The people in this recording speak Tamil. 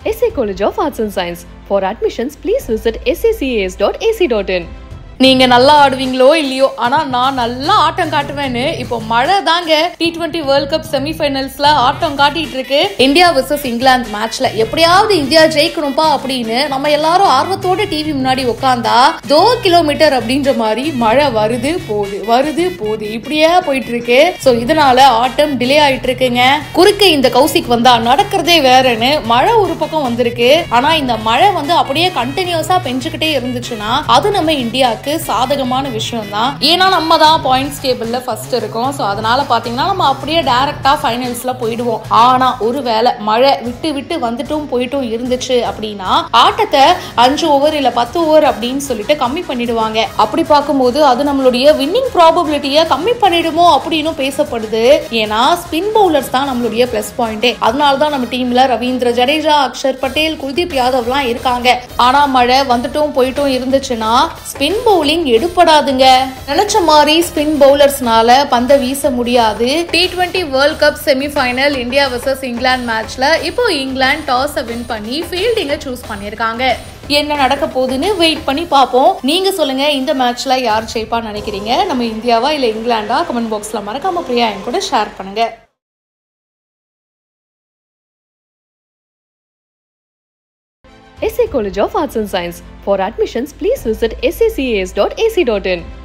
SA College of Arts and Science. For admissions, please visit sacas.ac.in. நீங்க நல்லா ஆடுவீங்களோ இல்லையோ ஆனா நான் நல்லா ஆட்டம் காட்டுவேன்னு இப்போ மழை தாங்க டி டுவெண்ட்டி வேர்ல்ட் கப் செமிஃபைனல்ஸ்ல ஆட்டம் காட்டிட்டு இருக்கு இந்தியா வர்சஸ் இங்கிலாந்து மேட்ச்ல எப்படியாவது இந்தியா ஜெயிக்கணும்பா அப்படின்னு நம்ம எல்லாரும் ஆர்வத்தோட டிவி முன்னாடி உட்காந்தா தோ கிலோமீட்டர் அப்படின்ற மாதிரி மழை வருது போகுது வருது போகுது இப்படியே போயிட்டு இருக்கு சோ இதனால ஆட்டம் டிலே ஆயிட்டு இருக்குங்க குறுக்க இந்த கௌசிக் வந்தா நடக்கிறதே வேறன்னு மழை ஒரு பக்கம் வந்திருக்கு ஆனா இந்த மழை வந்து அப்படியே கண்டினியூஸா பெஞ்சுக்கிட்டே இருந்துச்சுன்னா அது நம்ம இந்தியாவுக்கு சாதகமான விஷயம் தான் ஏன்னா நம்ம தான் பாயிண்ட்ஸ் டேபிள்ல ஃபர்ஸ்ட் இருக்கோம் ஸோ அதனால பாத்தீங்கன்னா நம்ம அப்படியே டைரக்டா ஃபைனல்ஸ்ல போயிடுவோம் ஆனா ஒருவேளை மழை விட்டு விட்டு வந்துட்டும் போயிட்டும் இருந்துச்சு அப்படின்னா ஆட்டத்தை அஞ்சு ஓவர் இல்ல பத்து ஓவர் அப்படின்னு சொல்லிட்டு கம்மி பண்ணிடுவாங்க அப்படி பார்க்கும்போது அது நம்மளுடைய வின்னிங் ப்ராபபிலிட்டியை கம்மி பண்ணிடுமோ அப்படின்னு பேசப்படுது ஏன்னா ஸ்பின் பவுலர்ஸ் தான் நம்மளுடைய பிளஸ் பாயிண்டே அதனால தான் நம்ம டீம்ல ரவீந்திர ஜடேஜா அக்ஷர் பட்டேல் குல்தீப் யாதவ்லாம் இருக்காங்க ஆனா மழை வந்துட்டும் போயிட்டும் இருந்துச்சுன்னா ஸ்பின் பவுலிங் எடுப்படாதுங்க நினைச்ச மாதிரி ஸ்பின் பவுலர்ஸ்னால பந்தை வீச முடியாது T twenty world cup semifinal India versus England மேட்ச்ல இப்போ இங்கிலாந்து டாஸை வின் பண்ணி ஃபீல்டிங்கை சூஸ் பண்ணியிருக்காங்க என்ன நடக்க போகுதுன்னு வெயிட் பண்ணி பார்ப்போம் நீங்க சொல்லுங்க இந்த மேட்ச்ல யார் ஜெயிப்பான்னு நினைக்கிறீங்க நம்ம இந்தியாவா இல்ல இங்கிலாண்டா கமெண்ட் பாக்ஸ்ல மறக்காம பிரியா என் கூட ஷேர் பண்ணுங்க SA College of Arts and Science. For admissions, please visit sacas.ac.in.